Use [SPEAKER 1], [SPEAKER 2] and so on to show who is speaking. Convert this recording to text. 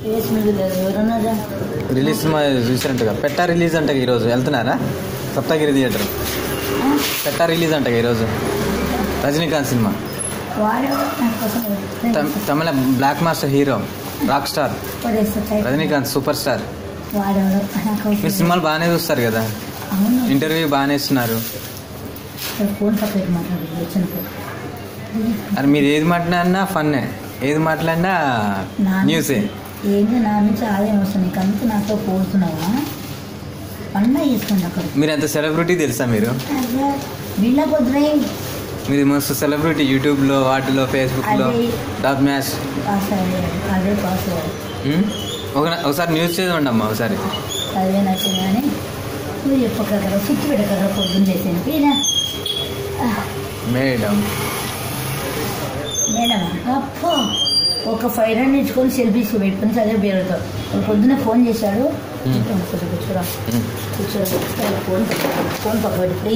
[SPEAKER 1] ఏస్ మీద లేదు ఎవరన్నారా
[SPEAKER 2] release cinema రీసెంట్గా పెట్టా రిలీజ్ అంట ఈరోజు వెళ్తున్నారా సప్తగిరి థియేటర్ పెట్టా రిలీజ్ అంట ఈరోజు రజనీకాంత్ సినిమా
[SPEAKER 1] వాడు నా కోసం
[SPEAKER 2] తమ్- తమిళ black master hero rock star
[SPEAKER 1] పడేస్తా
[SPEAKER 2] రజనీకాంత్ సూపర్ స్టార్
[SPEAKER 1] వాడెవడు నాకు
[SPEAKER 2] మీరు సినిమాలు బాగానే చూస్తారు కదా
[SPEAKER 1] అవును
[SPEAKER 2] ఇంటర్వ్యూ బాగానే ఇస్తున్నారు
[SPEAKER 1] ఇక్కడ ఫోన్ తప్పేది మాట్లాడి వచ్చినప్పుడు
[SPEAKER 2] అది మీరు ఏది మాట్లాడినా ఫన్నే ఏది మాట్లాడినా
[SPEAKER 1] నా
[SPEAKER 2] న్యూసే
[SPEAKER 1] ఏంటి నా నుంచి ఆదాయం వస్తుంది నీకు అంత నాతో పోతున్నావా పండగ చేసుకోండి అక్కడ
[SPEAKER 2] మీరు ఎంత సెలబ్రిటీ తెలుసా మీరు
[SPEAKER 1] వీళ్ళ పొద్దున
[SPEAKER 2] మీరు మస్తు సెలబ్రిటీ యూట్యూబ్లో వాటిలో ఫేస్బుక్లో
[SPEAKER 1] అదే.
[SPEAKER 2] టాప్ మ్యాచ్
[SPEAKER 1] పాస్ అయ్యాడు అదే పాస్ అయ్యాడు
[SPEAKER 2] ఉమ్? ఒక ఒకసారి న్యూస్ చదవండి అమ్మా ఒకసారి
[SPEAKER 1] అదే నాకు కానీ నువ్వు చెప్పక కదా స్విచ్ పెట్టకరా పొద్దున్న చేసాను పీనా
[SPEAKER 2] మేడం
[SPEAKER 1] మేడం అప్పో ఒక ఫైవ్ హండ్రెడ్ ఇచ్చుకొని సెల్ఫీస్ పెట్టుకుని చదివి పేరుతో పొద్దున్న ఫోన్ చేశాడు
[SPEAKER 2] Hmm.
[SPEAKER 1] కూర్చోరా
[SPEAKER 2] ఉమ్.
[SPEAKER 1] కూర్చోరా ఫోన్ పక్కన- ఫోన్ పక్కన ప్లీజ్